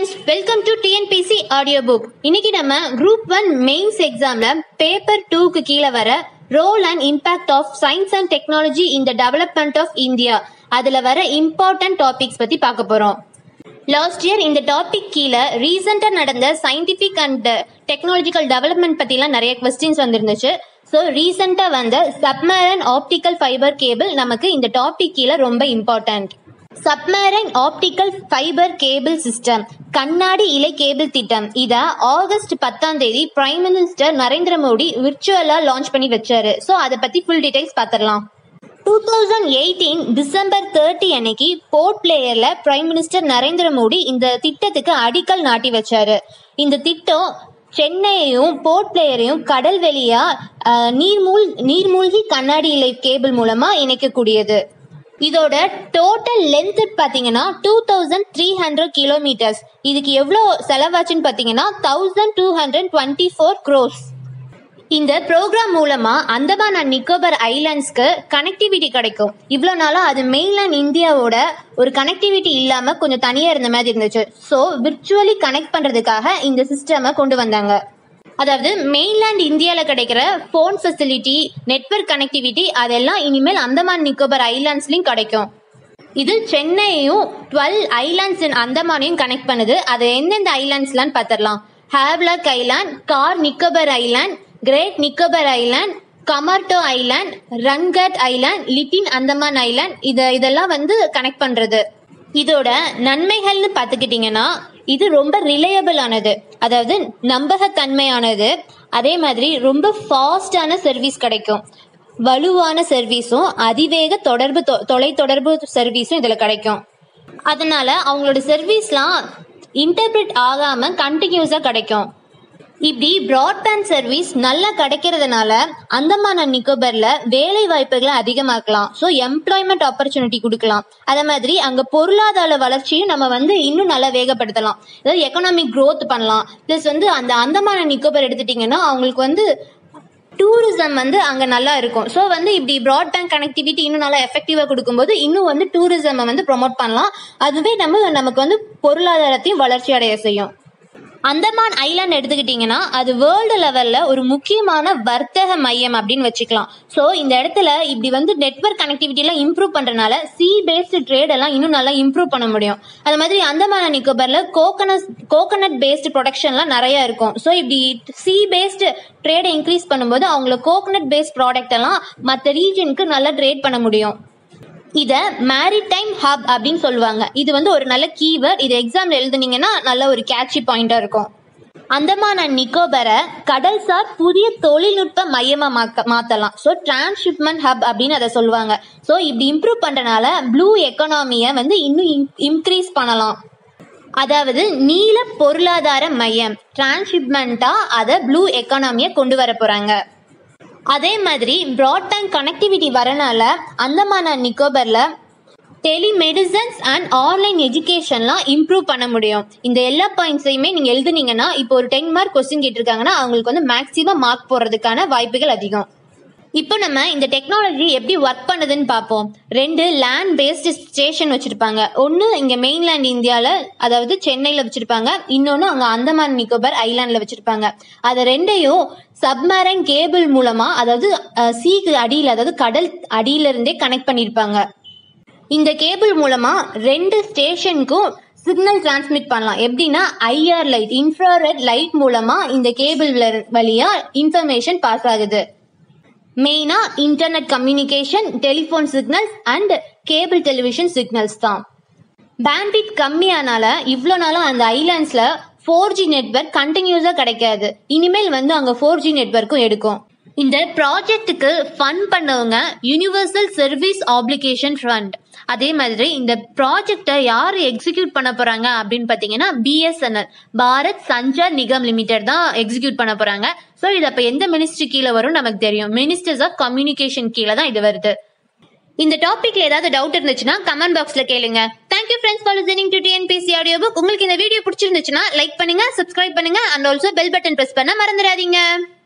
friends welcome to TNPSC audio book இன்னைக்கு நம்ம group one mains எக்ஸாம்ல பேப்பர் டூக்கு கீழே வர role and impact of science and technology in the development of India அதுல வர இம்பார்ட்டன்ட் டாபிக்ஸ் பத்தி பார்க்க போறோம் லாஸ்ட் இயர் இந்த டாபிக் கீழே ரீசெண்டா நடந்த சயின்டிபிக் அண்ட் டெக்னாலஜிக்கல் டெவலப்மெண்ட் பத்திலாம் நிறைய கொஸ்டின்ஸ் வந்திருந்துச்சு ஸோ ரீசெண்டா வந்த சப்மரன் ஆப்டிக்கல் ஃபைபர் கேபிள் நமக்கு இந்த டாபிக் கீழே ரொம்ப important submarine optical fibre cable system கண்ணாடி இலை கேபிள் திட்டம் இத ஆகஸ்ட் பத்தாம் தேதி பிரைம் மினிஸ்டர் நரேந்திர மோடி விர்ச்சுவலா லான்ச் பண்ணி வச்சாரு ஸோ அதை பத்தி ஃபுல் டீடைல்ஸ் பார்த்துடலாம் two thousand eighteen December thirty அன்னைக்கு போர்ட் பிளேயர்ல பிரைம் மினிஸ்டர் நரேந்திர மோடி இந்த திட்டத்துக்கு அடிக்கல் நாட்டி வச்சாரு இந்த திட்டம் சென்னையையும் போர்ட் பிளேயரையும் கடல் வெளியா அஹ், நீர்மூழ் நீர்மூழ்கி கண்ணாடி இலை கேபிள் மூலமா இணைக்கக்கூடியது இதோட டோட்டல் லென்த் பாத்தீங்கன்னா two thousand three hundred kilometres இதுக்கு எவ்வளோ செலவாச்சுன்னு பாத்தீங்கன்னா thousand two hundred twenty four crores இந்த ப்ரோக்ராம் மூலமா அந்தமான் அண்ட் நிக்கோபர் ஐலாண்ட்ஸ்க்கு கனெக்டிவிட்டி கிடைக்கும் இவ்வளோ நாளா அது மெயின்லேண்ட் இந்தியாவோட ஒரு கனெக்டிவிட்டி இல்லாம கொஞ்சம் தனியா இருந்த மாதிரி இருந்துச்சு ஸோ விர்ச்சுவலி கனெக்ட் பண்றதுக்காக இந்த சிஸ்டமை கொண்டு வந்தாங்க அதாவது மெயின்லேண்ட் இந்தியாவில் கிடைக்கிற ஃபோன் ஃபெசிலிட்டி நெட்வொர்க் கனெக்டிவிட்டி அதெல்லாம் இனிமேல் அந்தமான் நிக்கோபர் ஐலாண்ட்ஸ்லையும் கிடைக்கும் இது சென்னையையும் டுவெல் ஐலாண்ட்ஸ் இன் அந்தமானையும் கனெக்ட் பண்ணுது அது எந்தெந்த ஐலாண்ட்ஸ்லான்னு பார்த்துடலாம் Havelock island Car Nicobar island great Nicobar island Kamorta island Rangat island little Andaman island இத இதெல்லாம் வந்து கனெக்ட் பண்றது இதோட நன்மைகள்னு பார்த்துக்கிட்டிங்கன்னா இது ரொம்ப ரிலையபிள் ஆனது அதாவது நம்பகத்தன்மையானது அதே மாதிரி ரொம்ப ஃபாஸ்டான சர்வீஸ் கிடைக்கும் வலுவான சர்வீஸும் அதிவேக தொடர்பு தொ- தொலைத்தொடர்பு சர்வீஸும் இதில் கிடைக்கும் அதனால அவங்களோட சர்வீஸ்லாம் இன்டர்பிரட் ஆகாம கண்டினியூஸாக கிடைக்கும் இப்படி பிராட்பேண்ட் சர்வீஸ் நல்லா கிடைக்கிறதுனால அந்தமான் அண்ட் நிக்கோபர்ல வேலை வாய்ப்புகளை அதிகமாக்கலாம் ஸோ எம்ப்ளாய்மெண்ட் ஆப்பர்ச்சுனிட்டி கொடுக்கலாம் அதே மாதிரி அங்க பொருளாதார வளர்ச்சியும் நம்ம வந்து இன்னும் நல்லா வேகப்படுத்தலாம் அதாவது எக்கனாமிக் growth பண்ணலாம் ப்ளஸ் வந்து அந்த அந்தமான் and நிக்கோபர் எடுத்துட்டீங்கன்னா அவங்களுக்கு வந்து டூரிசம் வந்து அங்க நல்லா இருக்கும் ஸோ வந்து இப்படி பிராட்பேண்ட் கனெக்டிவிட்டி இன்னும் நல்லா எஃபெக்டிவா கொடுக்கும்போது இன்னும் வந்து டூரிசம் வந்து ப்ரொமோட் பண்ணலாம் அதுவே நம்ம நமக்கு வந்து பொருளாதாரத்தையும் வளர்ச்சி அடைய செய்யும் அந்தமான் ஐலாண்ட் எடுத்துக்கிட்டிங்கன்னா அது வேர்ல்டு லெவல்ல ஒரு முக்கியமான வர்த்தக மையம் அப்படின்னு வச்சுக்கலாம் ஸோ இந்த இடத்துல இப்படி வந்து நெட்வொர்க் கனெக்டிவிட்டிலாம் இம்ப்ரூவ் பண்றதுனால சி பேஸ்டு ட்ரேட் எல்லாம் இன்னும் நல்லா இம்ப்ரூவ் பண்ண முடியும் அது மாதிரி அந்தமான் and நிக்கோபர்ல கோகனட் கோகனட் பேஸ்டு ப்ரொடக்ஷன்லாம் நிறைய இருக்கும் ஸோ இப்படி சி பேஸ்டு ட்ரேடை இன்க்ரீஸ் பண்ணும்போது அவங்களுக்கு கோகனட் பேஸ்ட் ப்ராடக்ட் எல்லாம் மற்ற ரீஜனுக்கு நல்லா ட்ரேட் பண்ண முடியும் இத மேரிடைம் ஹப் அப்படின்னு சொல்லுவாங்க இது வந்து ஒரு நல்ல கீவேர்ட் இது எக்ஸாம்ல எழுதுனீங்கன்னா நல்ல ஒரு கேட்சி பாயிண்டா இருக்கும் அந்தமான் அண்ட் நிக்கோபரை கடல்சார் புதிய தொழில்நுட்ப மையமா மாக்க மாத்தலாம் ஸோ டிரான்ஸ்ஷிப்மெண்ட் ஹப் அப்படின்னு அதை சொல்லுவாங்க ஸோ இப்படி இம்ப்ரூவ் பண்றனால ப்ளூ எக்கனாமியை வந்து இன்னும் இன்க்ரீஸ் பண்ணலாம் அதாவது நீல பொருளாதார மையம் டிரான்ஸ்ஷிப்மெண்ட்டா அதை ப்ளூ எக்கானமியை கொண்டு வர போறாங்க அதே மாதிரி பிராட்பேண்ட் கனெக்டிவிட்டி வரனால அந்தமான் and நிக்கோபர்ல டெலிமெடிசன்ஸ் அண்ட் ஆன்லைன் எஜுகேஷன்லாம் இம்ப்ரூவ் பண்ண முடியும் இந்த எல்லா பாயிண்ட்ஸையுமே நீங்கள் எழுதுனீங்கன்னா இப்போ ஒரு டென் மார்க் கொஸ்டின் கேட்டிருக்காங்கன்னா அவங்களுக்கு வந்து மேக்ஸிமம் மார்க் போடுறதுக்கான வாய்ப்புகள் அதிகம் இப்போ நம்ம இந்த டெக்னாலஜி எப்படி ஒர்க் பண்ணுதுன்னு பார்ப்போம் ரெண்டு லேண்ட் பேஸ்டு ஸ்டேஷன் வச்சிருப்பாங்க ஒன்று இங்கே மெயின்லேண்ட் இந்தியாவில் அதாவது சென்னையில் வச்சிருப்பாங்க இன்னொன்று அங்கே அந்தமான் நிக்கோபர் ஐலாண்டில் வச்சிருப்பாங்க அதை ரெண்டையும் சப்மரைன் கேபிள் மூலமாக அதாவது சீக்கு அடியில் அதாவது கடல் அடியிலிருந்தே கனெக்ட் பண்ணியிருப்பாங்க இந்த கேபிள் மூலமா ரெண்டு ஸ்டேஷனுக்கும் சிக்னல் டிரான்ஸ்மிட் பண்ணலாம் எப்படின்னா ஐஆர் லைட் இன்ஃப்ராரெட் லைட் மூலமா இந்த கேபிள் வழியா இன்ஃபர்மேஷன் பாஸ் ஆகுது மெயினா internet communication telephone signals and cable television signals தான் பேண்ட்வித் கம்மியானால இவ்வளோ நாளும் அந்த ஐலாண்ட்ஸ்ல ஃபோர் ஜி நெட்ஒர்க் கண்டினியூஸாக கிடைக்காது இனிமேல் வந்து அங்கே ஃபோர் ஜி நெட்ஒர்க்கும் எடுக்கும் இந்த ப்ராஜெக்ட்டுக்கு ஃபண்ட் பண்ணவங்க யூனிவர்சல் சர்வீஸ் ஆப்ளிகேஷன் ஃபண்ட் அதே மாதிரி இந்த ப்ராஜெக்டை யார் எக்ஸிக்யூட் பண்ண போறாங்க அப்படின்னு பார்த்தீங்கன்னா பிஎஸ்என்எல் பாரத் சஞ்சார் நிகம் லிமிடெட் தான் எக்ஸிக்யூட் பண்ண போறாங்க ஸோ இது அப்போ எந்த மினிஸ்ட்ரி கீழே வரும் நமக்கு தெரியும் மினிஸ்டர்ஸ் ஆஃப் கம்யூனிகேஷன் கீழே தான் இது வருது இந்த டாபிக்ல ஏதாவது டவுட் இருந்துச்சுன்னா கமெண்ட் பாக்ஸ்ல கேளுங்க thank you friends for listening to TNPSC audio book உங்களுக்கு இந்த வீடியோ பிடிச்சிருந்துச்சுன்னா லைக் பண்ணுங்க சப்ஸ்கிரைப் பண்ணுங்க and also bell button press பண்ண மறந்துடாதீங்க